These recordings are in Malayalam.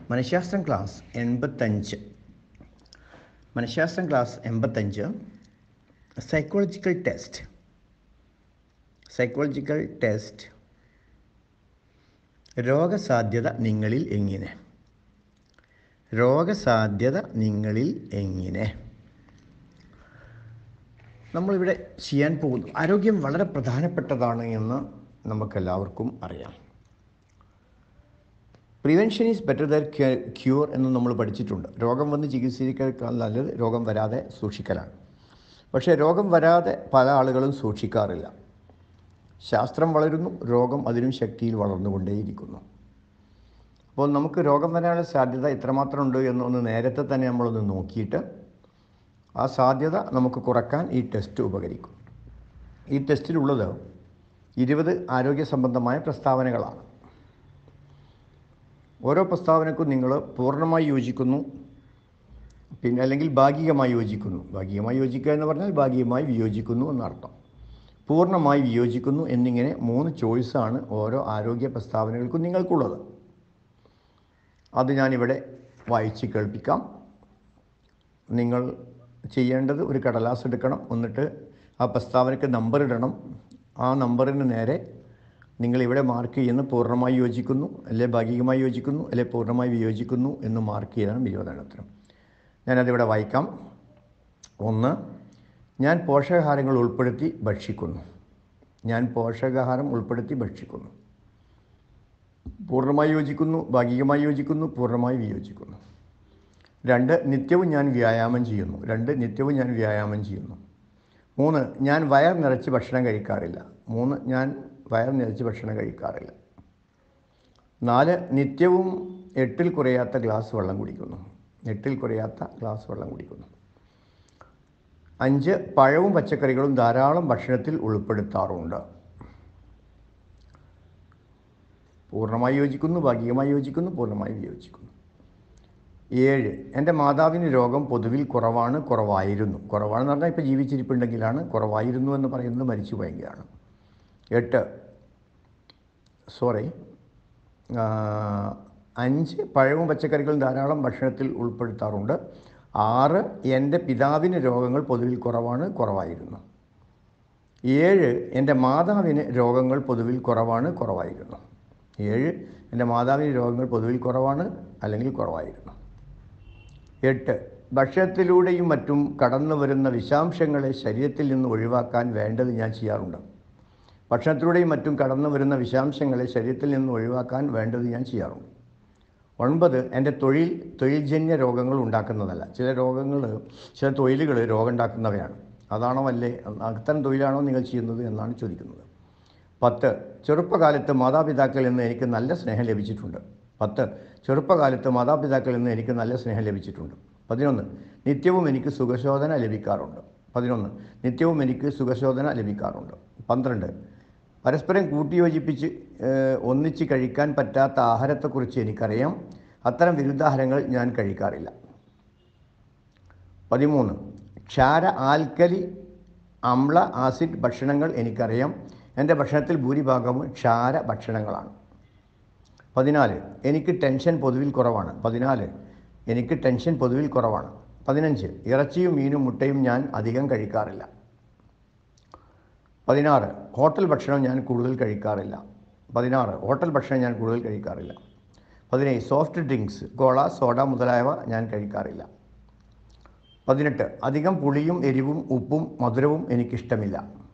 മനഃശാസ്ത്രം ക്ലാസ് എൺപത്തഞ്ച് മനഃശാസ്ത്രം ക്ലാസ് എൺപത്തഞ്ച് സൈക്കോളജിക്കൽ ടെസ്റ്റ് സൈക്കോളജിക്കൽ ടെസ്റ്റ് രോഗസാധ്യത നിങ്ങളിൽ എങ്ങനെ രോഗസാധ്യത നിങ്ങളിൽ എങ്ങനെ നമ്മളിവിടെ ചെയ്യാൻ പോകുന്നു ആരോഗ്യം വളരെ പ്രധാനപ്പെട്ടതാണ് എന്ന് നമുക്കെല്ലാവർക്കും അറിയാം prevention is better than cure എന്ന് നമ്മൾ പഠിച്ചിട്ടുണ്ട് രോഗം വന്ന് ചികിത്സിക്കേക്കാൾ നല്ലത് രോഗം വരാതെ സൂക്ഷിക്കലാണ് പക്ഷേ രോഗം വരാതെ പല ആളുകളും സൂക്ഷിക്കാറില്ല ശാസ്ത്രം വളരുന്നു രോഗം അതിനും ശക്തിയിൽ വളർന്നുകൊണ്ടേയിരിക്കുന്നു അപ്പോൾ നമുക്ക് രോഗം വരാനുള്ള സാധ്യത എത്രമാത്രം ഉണ്ട് എന്നൊന്ന് നേരത്തെ തന്നെ നമ്മളൊന്ന് നോക്കിയിട്ട് ആ സാധ്യത നമുക്ക് കുറക്കാൻ ഈ ടെസ്റ്റ് ഉപകരിക്കും ഈ ടെസ്റ്റിലുള്ളത് ഇരുപത് ആരോഗ്യ സംബന്ധമായ പ്രസ്താവനകളാണ് ഓരോ പ്രസ്താവനക്കും നിങ്ങൾ പൂർണ്ണമായി യോജിക്കുന്നു പിന്നെ അല്ലെങ്കിൽ ഭാഗികമായി യോജിക്കുന്നു ഭാഗികമായി യോജിക്കുക എന്ന് പറഞ്ഞാൽ ഭാഗികമായി വിയോജിക്കുന്നു എന്നർത്ഥം പൂർണ്ണമായി വിയോജിക്കുന്നു എന്നിങ്ങനെ മൂന്ന് ചോയ്സാണ് ഓരോ ആരോഗ്യ പ്രസ്താവനകൾക്കും നിങ്ങൾക്കുള്ളത് അത് ഞാനിവിടെ വായിച്ച് കേൾപ്പിക്കാം നിങ്ങൾ ചെയ്യേണ്ടത് ഒരു കടലാസ് എടുക്കണം എന്നിട്ട് ആ പ്രസ്താവനയ്ക്ക് നമ്പർ ഇടണം ആ നമ്പറിന് നേരെ നിങ്ങൾ ഇവിടെ മാർക്ക് ചെയ്യുന്ന പൂർണ്ണമായി യോജിക്കുന്നു അല്ലെ ഭാഗികമായി യോജിക്കുന്നു അല്ലെ പൂർണ്ണമായി വിയോജിക്കുന്നു എന്ന് മാർക്ക് ചെയ്യണം ഇരുപതെണ്ണത്തിനും ഞാനതിവിടെ വായിക്കാം ഒന്ന് ഞാൻ പോഷകാഹാരങ്ങൾ ഉൾപ്പെടുത്തി ഭക്ഷിക്കുന്നു ഞാൻ പോഷകാഹാരം ഉൾപ്പെടുത്തി ഭക്ഷിക്കുന്നു പൂർണ്ണമായി യോജിക്കുന്നു ഭാഗികമായി യോജിക്കുന്നു പൂർണ്ണമായി വിയോജിക്കുന്നു രണ്ട് നിത്യവും ഞാൻ വ്യായാമം ചെയ്യുന്നു രണ്ട് നിത്യവും ഞാൻ വ്യായാമം ചെയ്യുന്നു മൂന്ന് ഞാൻ വയർ നിറച്ച് ഭക്ഷണം കഴിക്കാറില്ല മൂന്ന് ഞാൻ വയർ നിറച്ച് ഭക്ഷണം കഴിക്കാറില്ല നാല് നിത്യവും എട്ടിൽ കുറയാത്ത ഗ്ലാസ് വെള്ളം കുടിക്കുന്നു എട്ടിൽ കുറയാത്ത ഗ്ലാസ് വെള്ളം കുടിക്കുന്നു അഞ്ച് പഴവും പച്ചക്കറികളും ധാരാളം ഭക്ഷണത്തിൽ ഉൾപ്പെടുത്താറുണ്ട് പൂർണ്ണമായി യോജിക്കുന്നു ഭാഗികമായി യോജിക്കുന്നു പൂർണ്ണമായി വിയോജിക്കുന്നു ഏഴ് എൻ്റെ മാതാവിന് രോഗം പൊതുവിൽ കുറവാണ് കുറവായിരുന്നു കുറവാണെന്ന് പറഞ്ഞാൽ ഇപ്പോൾ ജീവിച്ചിരിപ്പുണ്ടെങ്കിലാണ് കുറവായിരുന്നു എന്ന് പറയുന്നത് മരിച്ചു പോയെങ്കിലാണ് എട്ട് സോറി അഞ്ച് പഴവും പച്ചക്കറികളും ധാരാളം ഭക്ഷണത്തിൽ ഉൾപ്പെടുത്താറുണ്ട് ആറ് എൻ്റെ പിതാവിന് രോഗങ്ങൾ പൊതുവിൽ കുറവാണ് കുറവായിരുന്നു ഏഴ് എൻ്റെ മാതാവിന് രോഗങ്ങൾ പൊതുവിൽ കുറവാണ് കുറവായിരുന്നു ഏഴ് എൻ്റെ മാതാവിന് രോഗങ്ങൾ പൊതുവിൽ കുറവാണ് അല്ലെങ്കിൽ കുറവായിരുന്നു എട്ട് ഭക്ഷണത്തിലൂടെയും മറ്റും കടന്നു വരുന്ന വിഷാംശങ്ങളെ ശരീരത്തിൽ നിന്ന് ഒഴിവാക്കാൻ വേണ്ടത് ഞാൻ ചെയ്യാറുണ്ട് ഭക്ഷണത്തിലൂടെയും മറ്റും കടന്നു വരുന്ന വിഷാംശങ്ങളെ ശരീരത്തിൽ നിന്ന് ഒഴിവാക്കാൻ വേണ്ടത് ഞാൻ ചെയ്യാറുണ്ട് ഒൻപത് എൻ്റെ തൊഴിൽ തൊഴിൽജന്യ രോഗങ്ങൾ ഉണ്ടാക്കുന്നതല്ല ചില രോഗങ്ങൾ ചില തൊഴിലുകൾ രോഗം ഉണ്ടാക്കുന്നവയാണ് അതാണോ അല്ലേ അത്തരം തൊഴിലാണോ നിങ്ങൾ ചെയ്യുന്നത് എന്നാണ് ചോദിക്കുന്നത് പത്ത് ചെറുപ്പകാലത്ത് മാതാപിതാക്കളിൽ നിന്ന് എനിക്ക് നല്ല സ്നേഹം ലഭിച്ചിട്ടുണ്ട് പത്ത് ചെറുപ്പകാലത്ത് മാതാപിതാക്കളിൽ നിന്ന് എനിക്ക് നല്ല സ്നേഹം ലഭിച്ചിട്ടുണ്ട് പതിനൊന്ന് നിത്യവും എനിക്ക് സുഖശോധന ലഭിക്കാറുണ്ട് പതിനൊന്ന് നിത്യവും എനിക്ക് സുഖശോധന ലഭിക്കാറുണ്ട് പന്ത്രണ്ട് പരസ്പരം കൂട്ടിയോജിപ്പിച്ച് ഒന്നിച്ച് കഴിക്കാൻ പറ്റാത്ത ആഹാരത്തെക്കുറിച്ച് എനിക്കറിയാം അത്തരം വിരുദ്ധാഹാരങ്ങൾ ഞാൻ കഴിക്കാറില്ല പതിമൂന്ന് ക്ഷാര ആൽക്കലി അമ്ല ആസിഡ് ഭക്ഷണങ്ങൾ എനിക്കറിയാം എൻ്റെ ഭക്ഷണത്തിൽ ഭൂരിഭാഗവും ക്ഷാര ഭക്ഷണങ്ങളാണ് പതിനാല് എനിക്ക് ടെൻഷൻ പൊതുവിൽ കുറവാണ് പതിനാല് എനിക്ക് ടെൻഷൻ പൊതുവിൽ കുറവാണ് പതിനഞ്ച് ഇറച്ചിയും മീനും മുട്ടയും ഞാൻ അധികം കഴിക്കാറില്ല പതിനാറ് ഹോട്ടൽ ഭക്ഷണം ഞാൻ കൂടുതൽ കഴിക്കാറില്ല പതിനാറ് ഹോട്ടൽ ഭക്ഷണം ഞാൻ കൂടുതൽ കഴിക്കാറില്ല പതിനേഴ് സോഫ്റ്റ് ഡ്രിങ്ക്സ് കോള സോഡ മുതലായവ ഞാൻ കഴിക്കാറില്ല പതിനെട്ട് അധികം പുളിയും എരിവും ഉപ്പും മധുരവും എനിക്കിഷ്ടമില്ല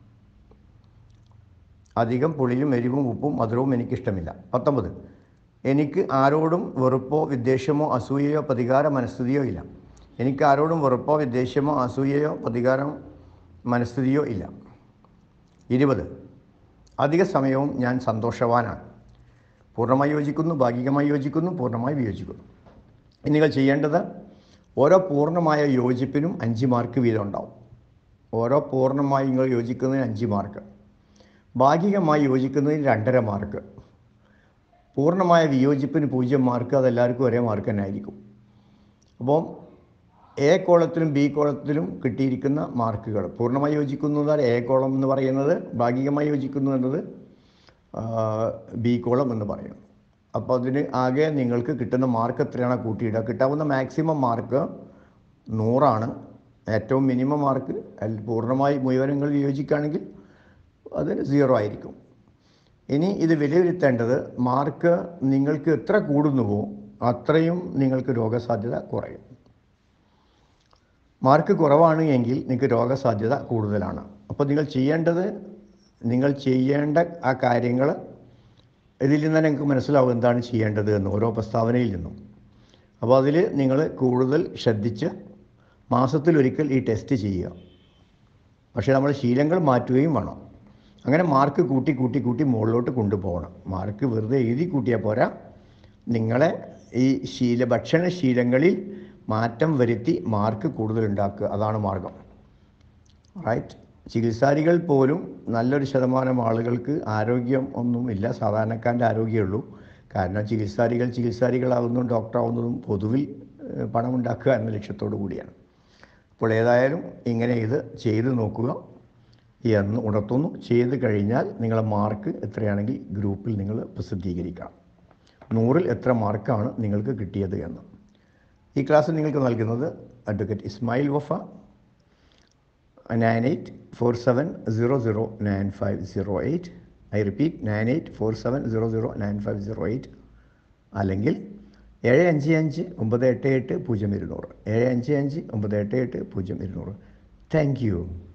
അധികം പുളിയും എരിവും ഉപ്പും മധുരവും എനിക്കിഷ്ടമില്ല പത്തൊമ്പത് എനിക്ക് ആരോടും വെറുപ്പോ വിദ്വേഷമോ അസൂയയോ പ്രതികാര മനസ്ഥിതിയോ ഇല്ല എനിക്ക് ആരോടും വെറുപ്പോ വിദ്വേഷമോ അസൂയയോ പ്രതികാരം മനസ്ഥിതിയോ ഇല്ല ഇരുപത് അധിക സമയവും ഞാൻ സന്തോഷവാനാണ് പൂർണ്ണമായി യോജിക്കുന്നു ഭാഗികമായി യോജിക്കുന്നു പൂർണ്ണമായി വിയോജിക്കുന്നു നിങ്ങൾ ചെയ്യേണ്ടത് ഓരോ പൂർണ്ണമായ യോജിപ്പിനും അഞ്ച് മാർക്ക് വീതം ഉണ്ടാവും ഓരോ പൂർണ്ണമായി നിങ്ങൾ യോജിക്കുന്നതിന് അഞ്ച് മാർക്ക് ഭാഗികമായി യോജിക്കുന്നതിന് രണ്ടര മാർക്ക് പൂർണ്ണമായ വിയോജിപ്പിന് പൂജ്യം മാർക്ക് അതെല്ലാവർക്കും ഒരേ മാർക്ക് തന്നെ ആയിരിക്കും അപ്പോൾ എ കോളത്തിലും ബി കോളത്തിലും കിട്ടിയിരിക്കുന്ന മാർക്കുകൾ പൂർണ്ണമായി യോജിക്കുന്നതാണ് എ കോളം എന്ന് പറയുന്നത് ഭാഗികമായി യോജിക്കുന്നു എന്നത് ബി കോളം എന്ന് പറയുന്നു അപ്പോൾ അതിന് ആകെ നിങ്ങൾക്ക് കിട്ടുന്ന മാർക്ക് എത്രയാണ് കൂട്ടിയിടുക കിട്ടാവുന്ന മാക്സിമം മാർക്ക് നൂറാണ് ഏറ്റവും മിനിമം മാർക്ക് അല്ല പൂർണ്ണമായി മുഴുവനങ്ങൾ വിയോജിക്കുകയാണെങ്കിൽ അതിന് സീറോ ആയിരിക്കും ഇനി ഇത് വിലയിരുത്തേണ്ടത് മാർക്ക് നിങ്ങൾക്ക് എത്ര കൂടുന്നുവോ അത്രയും നിങ്ങൾക്ക് രോഗസാധ്യത കുറയും മാർക്ക് കുറവാണ് എങ്കിൽ നിങ്ങൾക്ക് രോഗസാധ്യത കൂടുതലാണ് അപ്പോൾ നിങ്ങൾ ചെയ്യേണ്ടത് നിങ്ങൾ ചെയ്യേണ്ട ആ കാര്യങ്ങൾ ഇതിൽ നിന്ന് തന്നെ നിങ്ങൾക്ക് മനസ്സിലാവും എന്താണ് ചെയ്യേണ്ടത് എന്ന് ഓരോ പ്രസ്താവനയിൽ നിന്നും അപ്പോൾ അതിൽ നിങ്ങൾ കൂടുതൽ ശ്രദ്ധിച്ച് മാസത്തിലൊരിക്കൽ ഈ ടെസ്റ്റ് ചെയ്യുക പക്ഷേ നമ്മൾ ശീലങ്ങൾ മാറ്റുകയും വേണം അങ്ങനെ മാർക്ക് കൂട്ടി കൂട്ടി കൂട്ടി മുകളിലോട്ട് കൊണ്ടുപോകണം മാർക്ക് വെറുതെ എഴുതി കൂട്ടിയാൽ പോരാ നിങ്ങളെ ഈ ശീല ഭക്ഷണശീലങ്ങളിൽ മാറ്റം വരുത്തി മാർക്ക് കൂടുതൽ ഉണ്ടാക്കുക അതാണ് മാർഗം റൈറ്റ് ചികിത്സാരികൾ പോലും നല്ലൊരു ശതമാനം ആളുകൾക്ക് ആരോഗ്യം ഒന്നുമില്ല സാധാരണക്കാരൻ്റെ ആരോഗ്യമേ കാരണം ചികിത്സാരികൾ ചികിത്സാരികളാകുന്നതും ഡോക്ടറാവുന്നതും പൊതുവിൽ ഏഹ്, പണമുണ്ടാക്കുക എന്ന ലക്ഷ്യത്തോടു കൂടിയാണ് അപ്പോൾ ഏതായാലും ഇങ്ങനെ ഇത് ചെയ്ത് നോക്കുക എന്ന് ഉണർത്തുന്നു ചെയ്ത് കഴിഞ്ഞാൽ നിങ്ങളെ മാർക്ക് എത്രയാണെങ്കിൽ ഗ്രൂപ്പിൽ നിങ്ങൾ പ്രസിദ്ധീകരിക്കണം നൂറിൽ എത്ര മാർക്കാണ് നിങ്ങൾക്ക് കിട്ടിയത് എന്ന് ഈ ക്ലാസ് നിങ്ങൾക്ക് നൽകുന്നത് advocate Ismail Wafa nine eight four seven zero zero nine five zero eight I repeat nine eight four seven zero zero nine five zero eight അല്ലെങ്കിൽ ഏഴ് അഞ്ച് അഞ്ച് ഒമ്പത് എട്ട് എട്ട് പൂജ്യം ഇരുന്നൂറ് ഏഴ് അഞ്ച് അഞ്ച് ഒമ്പത് എട്ട് എട്ട് പൂജ്യം ഇരുന്നൂറ് താങ്ക് യു